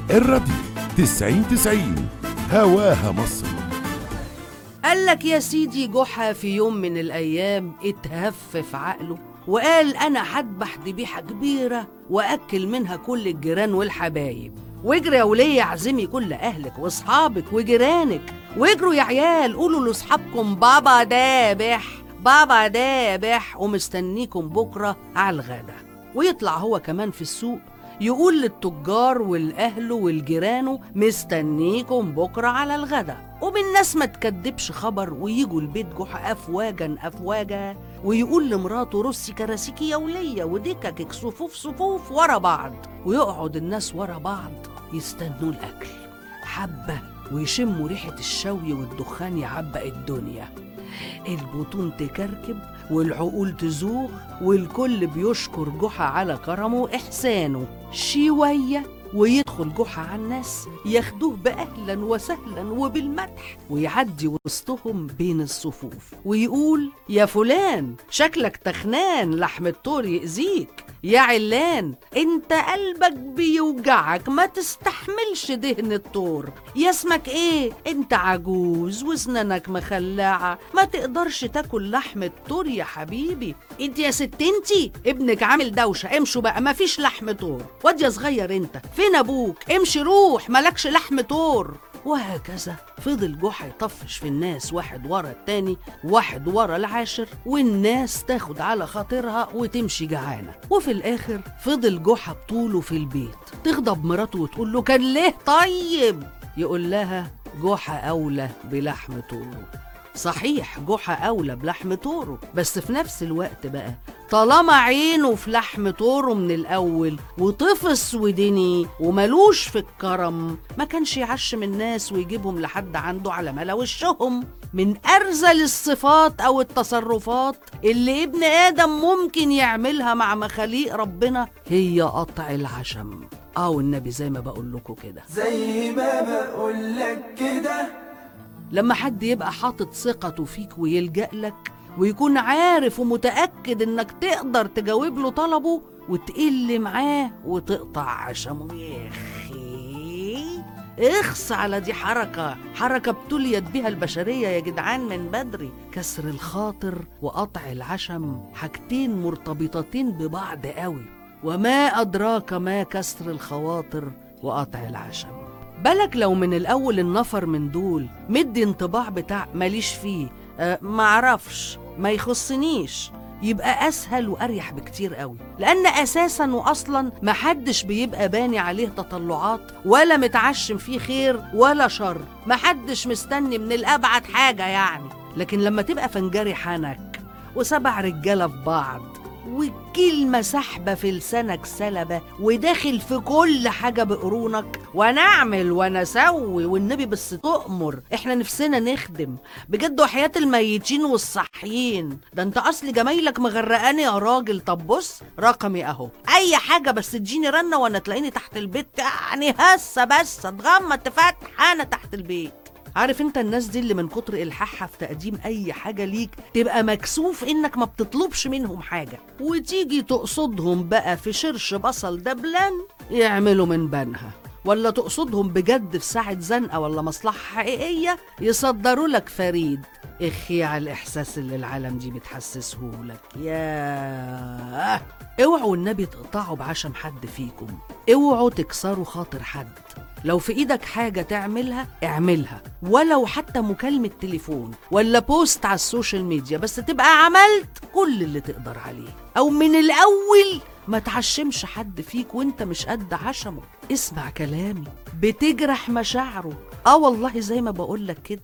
الراديو تسعين تسعين هواها مصر قال لك يا سيدي جحا في يوم من الأيام اتهف في عقله وقال أنا هذبح ذبيحة كبيرة وأكل منها كل الجيران والحبايب واجري يا ولية اعزمي كل أهلك وأصحابك وجيرانك واجروا يا عيال قولوا لأصحابكم بابا دابح بابا دابح ومستنيكم بكرة على الغدا ويطلع هو كمان في السوق يقول للتجار والأهل والجيران مستنيكم بكرة على الغدا ومن ناس ما تكدبش خبر ويجوا البيت جحا أفواجا أفواجا ويقول لمراته رصي كراسيكي يا ولية ودككك صفوف صفوف ورا بعض ويقعد الناس ورا بعض يستنوا الأكل حبة ويشموا ريحة الشوي والدخان يعبق الدنيا البطون تكركب والعقول تزوغ والكل بيشكر جحا على كرمه وإحسانه شوية ويدخل جحا على الناس ياخدوه بأهلا وسهلا وبالمدح ويعدي وسطهم بين الصفوف ويقول يا فلان شكلك تخنان لحم الطور يأذيك يا علان انت قلبك بيوجعك ما تستحملش دهن الطور يا اسمك ايه انت عجوز واسنانك مخلعة ما تقدرش تاكل لحم الطور يا حبيبي انت يا ست انتي ابنك عامل دوشة امشوا بقى ما فيش لحم طور واد يا صغير انت فين ابوك امشي روح مالكش لحم طور وهكذا فضل جحا يطفش في الناس واحد ورا التاني واحد ورا العاشر والناس تاخد على خاطرها وتمشي جعانة وفي الآخر فضل جحا بطوله في البيت تغضب مراته وتقول له كان ليه طيب يقول لها جحا أولى بلحم طوله صحيح جحا أولى بلحم طوره بس في نفس الوقت بقى طالما عينه في لحم طوره من الأول وطفس ودني وملوش في الكرم ما كانش يعشم الناس ويجيبهم لحد عنده على ملا وشهم من أرذل الصفات أو التصرفات اللي ابن آدم ممكن يعملها مع مخاليق ربنا هي قطع العشم اه والنبي زي ما بقول لكم كده زي ما بقولك كده لما حد يبقى حاطط ثقته فيك ويلجأ لك ويكون عارف ومتأكد انك تقدر تجاوب له طلبه وتقل معاه وتقطع عشمه يا اخي اخص على دي حركة حركة ابتليت بها البشرية يا جدعان من بدري كسر الخاطر وقطع العشم حاجتين مرتبطتين ببعض قوي وما أدراك ما كسر الخواطر وقطع العشم بالك لو من الأول النفر من دول مدي انطباع بتاع ماليش فيه أه معرفش ما يخصنيش يبقى أسهل وأريح بكتير قوي لأن أساسا وأصلا محدش بيبقى باني عليه تطلعات ولا متعشم فيه خير ولا شر محدش مستني من الأبعد حاجة يعني لكن لما تبقى فنجري حنك وسبع رجالة في بعض والكلمة سحبة في لسانك سلبة وداخل في كل حاجة بقرونك ونعمل ونسوي والنبي بس تؤمر احنا نفسنا نخدم بجد وحياة الميتين والصحيين ده انت اصل جمايلك مغرقاني يا راجل طب بص رقمي اهو اي حاجة بس تجيني رنة وانا تلاقيني تحت البيت يعني هسه بس اتغمى تفتح انا تحت البيت عارف انت الناس دي اللي من كتر الحاحها في تقديم اي حاجه ليك تبقى مكسوف انك ما بتطلبش منهم حاجه وتيجي تقصدهم بقى في شرش بصل دبلان يعملوا من بنها ولا تقصدهم بجد في ساعة زنقة ولا مصلحة حقيقية يصدروا لك فريد اخي على الإحساس اللي العالم دي بتحسسهولك ياه اوعوا النبي تقطعوا بعشم حد فيكم اوعوا تكسروا خاطر حد لو في ايدك حاجة تعملها اعملها ولو حتى مكالمة تليفون ولا بوست على السوشيال ميديا بس تبقى عملت كل اللي تقدر عليه او من الاول ما تعشمش حد فيك وانت مش قد عشمه اسمع كلامي بتجرح مشاعره اه والله زي ما بقولك كده